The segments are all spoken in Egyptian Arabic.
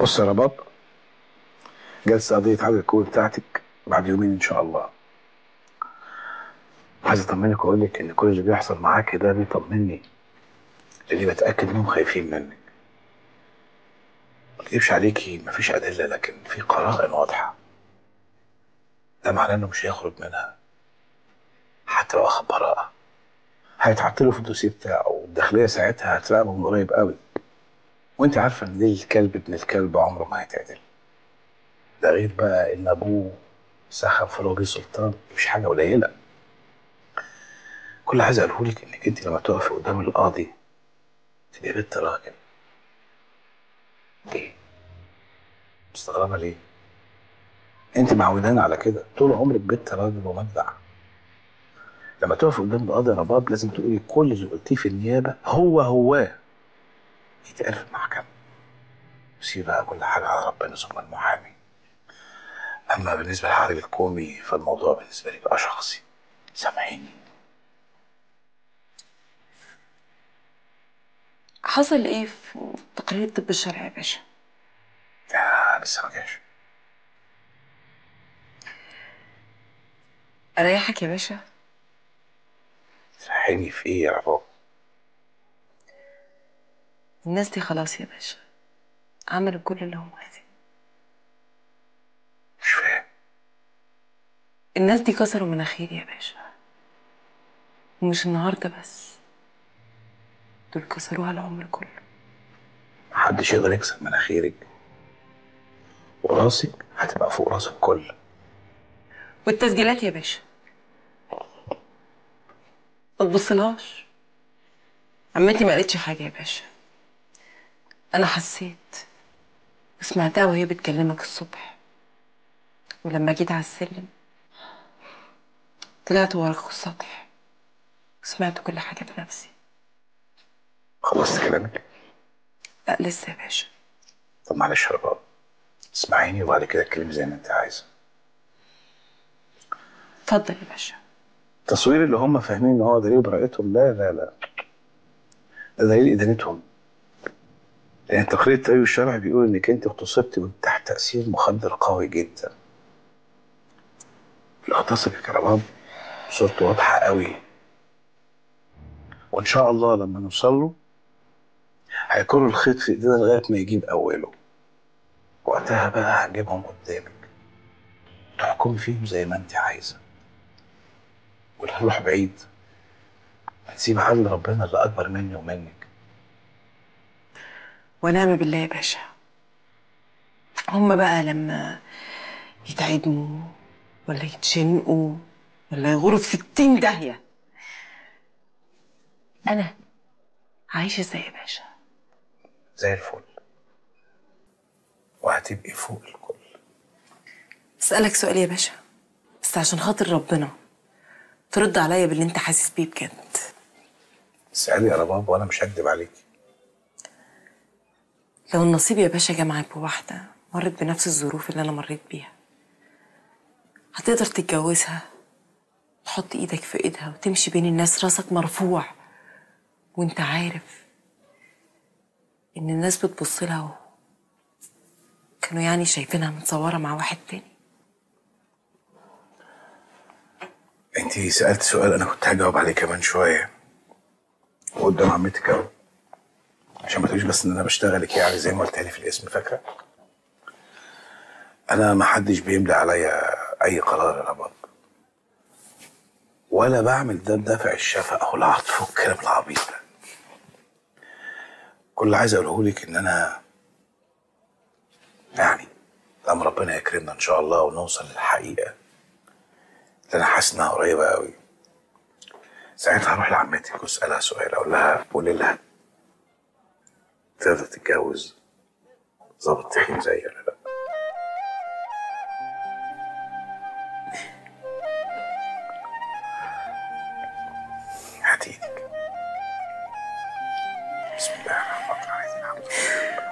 بص يا رباب جلسة قضية عدد الكون بتاعتك بعد يومين إن شاء الله عايز أطمنك وأقول لك إن كل اللي بيحصل معاك ده بيطمني لأني بتأكد إنهم خايفين منك ما أكذبش عليكي مفيش أدلة لكن في قرائن واضحة ده معناه إنه مش هيخرج منها حتى لو أخد براءة هيتعطلوا في الدوسيه بتاعه والداخلية ساعتها هتراقبه من قريب قوي وانت عارفة ان دي الكلب ابن الكلب عمره ما هيتعدل ده غير بقى ان ابوه سخن في روبي سلطان مش حاجة قليلة كل اللي عايز اقوله لك انك انت لما تقفي قدام القاضي تبقي بنت راجل ايه مستغربة ليه؟ انت معودان على كده طول عمرك بنت راجل ومجدع لما تقف قدام القاضي يا رباب لازم تقولي كل اللي قلتيه في النيابه هو هواه يتقال في المحكمه سيب بقى كل حاجه على ربنا ثم المحامي اما بالنسبه لحرب الكومي فالموضوع بالنسبه لي بقى شخصي سامحيني حصل ايه في تقرير الطب الشرعي يا باشا لا لسه ما جاش اريحك يا باشا تريحيني في ايه يا رباب الناس دي خلاص يا باشا عملوا كل اللي هم عايزينه مش فاهم الناس دي كسروا مناخيري يا باشا ومش النهارده بس دول كسروها العمر كله محدش يقدر يكسر مناخيرك وراسك هتبقى فوق راس الكل والتسجيلات يا باشا ما تبصلهاش عمتي ما قالتش حاجه يا باشا انا حسيت وسمعتها وهي بتكلمك الصبح ولما جيت على السلم طلعت وراك السطح وسمعت كل حاجه بنفسي خلصت كلامك لا لسه يا باشا طب معلش يا رباب اسمعيني وبعد كده اتكلمي زي ما انت عايزه اتفضل يا باشا التصوير اللي هم فاهمين ان هو دليل براءتهم لا لا لا ده دليل ادانتهم لان تقرير التأويل الشرعي بيقول انك انت اغتصبتي وانت تحت تاثير مخدر قوي جدا اللي اغتصبك يا رباب صورته واضحه قوي وان شاء الله لما نوصل له هيكون الخيط في ايدينا لغايه ما يجيب اوله وقتها بقى هنجيبهم قدامك تحكمي فيهم زي ما انت عايزه ولا نروح بعيد هنسيب حل ربنا اللي اكبر مني ومنك ونعم بالله يا باشا هما بقى لما يتعدموا ولا يتشنقوا ولا يغوروا في ستين داهية أنا عايشة ازاي يا باشا زي الفل وهتبقي فوق الكل أسألك سؤال يا باشا بس عشان خاطر ربنا ترد عليا باللي انت حاسس بيه بجد اسألي يا رباب وانا مش هكدب عليكي لو النصيب يا باشا جه معاك بواحدة مرت بنفس الظروف اللي أنا مريت بيها هتقدر تتجوزها تحط إيدك في إيدها وتمشي بين الناس راسك مرفوع وانت عارف إن الناس بتبص لها و- كانوا يعني شايفينها متصورة مع واحد تاني انت سألت سؤال انا كنت هجاوب عليه كمان شوية وقدام عمتك اهو عشان ما تقوليش بس ان انا بشتغلك يعني زي ما قلت لي في الاسم فاكرة انا ما حدش بيملي عليا اي قرار يا رباب ولا بعمل ده بدافع الشفقة والعطف والكلام العبيط ده كل اللي عايز اقوله لك ان انا يعني لما ربنا يكرمنا ان شاء الله ونوصل للحقيقه اللي انا حاسس انها قريبه قوي ساعتها هروح لعمتك واسالها سؤال اقول لها قولي لها تقدر تتجوز ظابط تخين زيي ولا لا هات ايدك بسم الله الرحمن الرحيم الحمد لله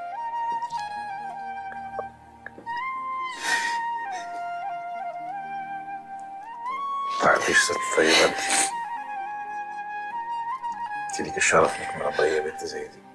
تعرفيش ست طيبة انت انت ليك الشرف انك مربية بنت زي دي